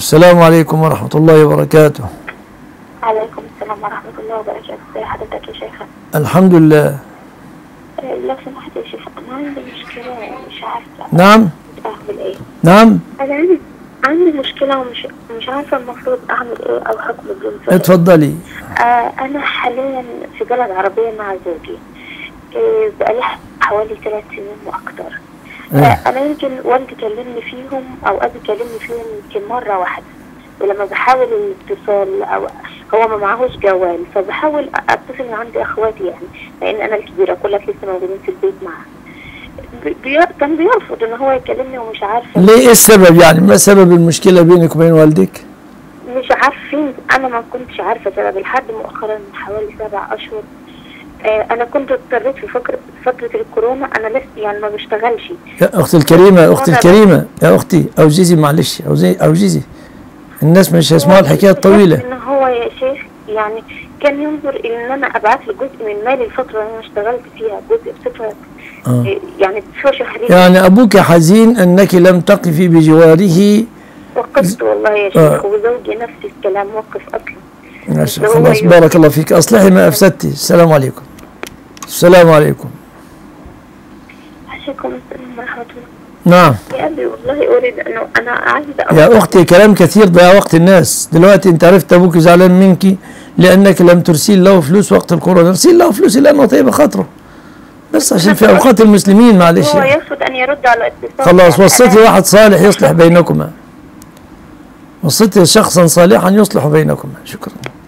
السلام عليكم ورحمة الله وبركاته عليكم السلام ورحمة الله وبركاته ازي حضرتك يا شيخة الحمد لله آه، لو سمحت يا شيخ أنا عندي مشكلة مش عارفة نعم أعمل إيه نعم أنا عندي عندي مشكلة ومش مش عارفة المفروض أعمل إيه أو حكم بدون ذلك اتفضلي آه أنا حاليا في بلد عربية مع زوجي آه بقالي حوالي ثلاث سنين وأكتر إيه. آه أنا يمكن والدي كلمني فيهم أو أبي كلمني فيهم يمكن مرة واحدة ولما بحاول الاتصال أو هو ما معهوش جوال فبحاول أتصل من عندي أخواتي يعني لأن أنا الكبيرة كلها لسه موجودين في البيت معاه بي- بي- كان بيرفض إن هو يكلمني ومش عارفة ليه ايه السبب يعني ما سبب المشكلة بينك وبين والدك مش عارفين انا ما كنتش عارفه سبب لحد مؤخرا من حوالي سبع اشهر آه انا كنت اضطريت في فكرة فترة الكورونا انا لسه يعني ما بشتغلش يا اختي الكريمة يا اختي أنا- الكريمة يا اختي اوجزي معلش اوزي اوجزي الناس مش هيسمعوا الحكاية الطويلة ان هو يا شيخ يعني كان ينظر الى ان انا ابعت له جزء من مالي الفترة اللي انا اشتغلت فيها جزء بصفة آه. آه، يعني بصفة شهرية يعني ابوك حزين انك لم تقفي بجواره وقفت والله يا آه. شيخ وزوجي نفس الكلام وقف اصلا ماشي هو خلاص يوم- بارك الله فيك اصلحي ما افسدتي السلام عليكم السلام عليكم عليكم السلام ورحمة الله نعم يا ابي والله اريد انه انا عايزة يا اختي كلام كثير ضيع وقت الناس دلوقتي انت عرفت ابوك زعلان منك لانك لم ترسل له فلوس وقت الكورونا ارسل له فلوس لانه طيب خاطره بس عشان في اوقات المسلمين معلش هو يعني. يرفض ان يرد على اتصال خلاص يعني وصيتي أنا- واحد صالح يصلح بينكما وصيتي شخصا صالحا يصلح بينكما شكرا